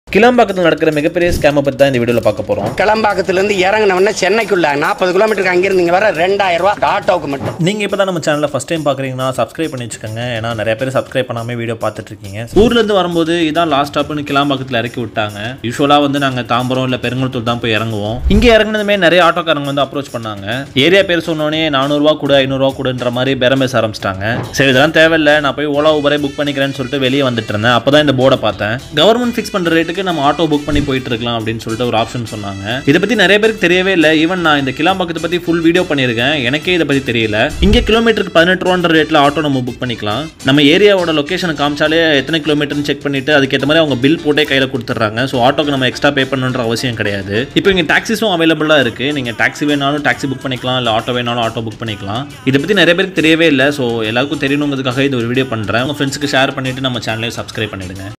கிளாம்பாக்கத்தில் நடக்கிற மிகப்பெரிய ஸ்கேமை பற்றி தான் இந்த வீடியோவில் பார்க்க போகிறோம் கிளம்பாக்கத்துலேருந்து இறங்கினவொடனே சென்னைக்குள்ள நாற்பது கிலோமீட்டருக்கு அங்கிருந்து இங்கே வர ரெண்டாயிரம் ரூபா ஆட்டோவுக்கு மட்டும் நீங்கள் இப்போ தான் நம்ம சேனலில் ஃபஸ்ட் டைம் பார்க்குறீங்கன்னா சப்ஸ்கிரைப் பண்ணி வச்சுக்கோங்க ஏன்னா நிறைய பேர் சப்ஸ்கிரைப் பண்ணாமல் வீடியோ பார்த்துட்டு இருக்கீங்க ஊர்லேருந்து வரும்போது இதான் லாஸ்ட் ஸ்டாப்னு கிளாம்பாக்கத்தில் இறக்கி விட்டாங்க யூஸ்வலாக வந்து நாங்கள் தாம்பரம் இல்லை பெருங்குளத்தூர் தான் போய் இறங்குவோம் இங்கே இறங்குனதுமே நிறைய ஆட்டோக்காரங்க வந்து அப்ரோச் பண்ணாங்க ஏரியா பேர் சொன்னோடனே நானூறுரூவா கூட ஐநூறுரூவா கூடன்ற மாதிரி பேரம் பேச ஆரம்பிச்சிட்டாங்க சரி இதெல்லாம் தேவையில்லை நான் போய் ஓலா ஊபரே புக் பண்ணிக்கிறேன்னு சொல்லிட்டு வெளியே வந்துட்டு இருந்தேன் அப்போ தான் இந்த போர்டை பார்த்தேன் கவர்மெண்ட் ஃபிக்ஸ் பண்ணுற ரேட்டுக்கு நம்ம ஆட்டோ புக் பண்ணி போயிட்டு இருக்கலாம் அப்படின்னு சொல்லிட்டு ஒரு ஆப்ஷன் சொன்னாங்க இதை பற்றி நிறைய பேருக்கு தெரியவே இல்லை ஈவன் நான் இந்த கிளாம்பாக்கத்தை பற்றி ஃபுல் வீடியோ பண்ணியிருக்கேன் எனக்கே இதை பற்றி தெரியல இங்கே கிலோமீட்டருக்கு பதினெட்டு ரூபான்ற ரேட்டில் ஆட்டோ நம்ம புக் பண்ணிக்கலாம் நம்ம ஏரியாவோட லொக்கேஷனை காமிச்சாலே எத்தனை கிலோமீட்டர்னு செக் பண்ணிட்டு அதுக்கேற்ற மாதிரி அவங்க பில் போட்டே கையில் கொடுத்துட்றாங்க ஸோ ஆட்டோக்கு நம்ம எக்ஸ்ட்ரா பே பண்ணணுன்ற அவசியம் கிடையாது இப்போ இங்கே டாக்ஸிஸும் அவைலபிளாக இருக்குது நீங்கள் டாக்ஸி வேணாலும் டாக்ஸி புக் பண்ணிக்கலாம் இல்லை ஆட்டோ வேணாலும் ஆட்டோ புக் பண்ணிக்கலாம் இதை பற்றி நிறைய பேருக்கு தெரியவே இல்லை ஸோ எல்லாருக்கும் தெரியணுங்கிறதுக்காக இது ஒரு வீடியோ பண்ணுறேன் உங்கள் ஃப்ரெண்ட்ஸுக்கு ஷேர் பண்ணிவிட்டு நம்ம சேனலையும் சப்ஸ்கிரைப் பண்ணிடுங்க